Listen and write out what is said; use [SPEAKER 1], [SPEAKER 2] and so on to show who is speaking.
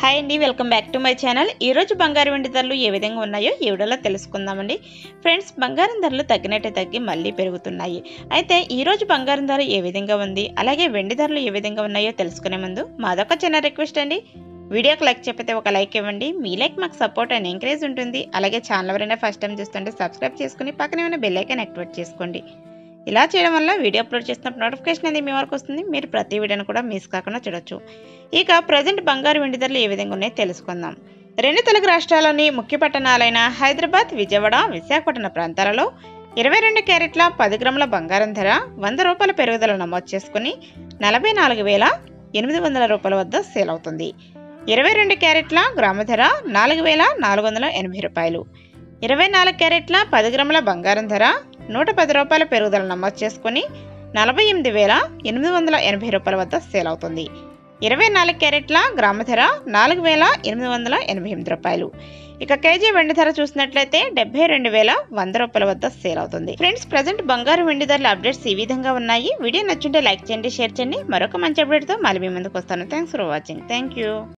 [SPEAKER 1] hi అండి welcome back to my channel ఈరోజు బంగారు వెండి ధరలు ఏ విధంగా ఉన్నాయో ఈ వీడియోలో తెలుసుకుందామండి ఫ్రెండ్స్ బంగారం ధరలు తగ్గినట్టే తగ్గి మళ్ళీ పెరుగుతున్నాయి అయితే ఈరోజు బంగారం ధర ఏ విధంగా ఉంది అలాగే వెండి ధరలు ఏ విధంగా ఉన్నాయో తెలుసుకునే ముందు మాదొక చిన్న రిక్వెస్ట్ అండి వీడియోకి లైక్ చెప్పితే ఒక లైక్ ఇవ్వండి మీ లైక్ మాకు సపోర్ట్ అండ్ ఎంకరేజ్ ఉంటుంది అలాగే ఛానల్ ఎవరైనా ఫస్ట్ టైం చూస్తుంటే సబ్స్క్రైబ్ చేసుకుని పక్కనే ఉన్న బెల్ ఐకాన్ యాక్టివేట్ చేసుకోండి ఇలా చేయడం వల్ల వీడియో అప్లోడ్ చేసినప్పుడు నోటిఫికేషన్ అనేది మీ వరకు వస్తుంది మీరు ప్రతి వీడియోను కూడా మిస్ కాకుండా చూడొచ్చు ఇక ప్రజెంట్ బంగారు వెండి ధరలు ఏ విధంగా ఉన్నాయో తెలుసుకుందాం రెండు తెలుగు రాష్ట్రాల్లోని ముఖ్య పట్టణాలైన హైదరాబాద్ విజయవాడ విశాఖపట్నం ప్రాంతాలలో ఇరవై రెండు క్యారెట్ల పది గ్రాముల బంగారం ధర వంద రూపాయల పెరుగుదల నమోదు చేసుకుని నలభై నాలుగు వేల ఎనిమిది వందల రూపాయల వద్ద సేల్ అవుతుంది ఇరవై రెండు క్యారెట్ల గ్రామ ధర నాలుగు వేల నాలుగు వందల ఎనభై రూపాయలు ఇరవై నాలుగు క్యారెట్ల పది గ్రాముల బంగారం ధర నూట పది రూపాయల పెరుగుదల నమోదు చేసుకుని నలభై ఎనిమిది వేల ఎనిమిది వందల ఎనభై రూపాయల వద్ద సేల్ అవుతుంది ఇరవై నాలుగు క్యారెట్ల గ్రామ ధర నాలుగు వేల ఎనిమిది వందల ఎనభై ఎనిమిది రూపాయలు ఇక కేజీ వెండి ధర చూసినట్లయితే డెబ్బై రెండు వేల వంద రూపాయల వద్ద సేల్ అవుతుంది ఫ్రెండ్స్ ప్రజెంట్ బంగారు వెండి ధరల అప్డేట్స్ ఈ విధంగా ఉన్నాయి వీడియో నచ్చుంటే లైక్ చేయండి షేర్ చేయండి మరొక మంచి అప్డేట్తో మళ్ళీ మీ ముందుకు వస్తాను thanks for watching thank you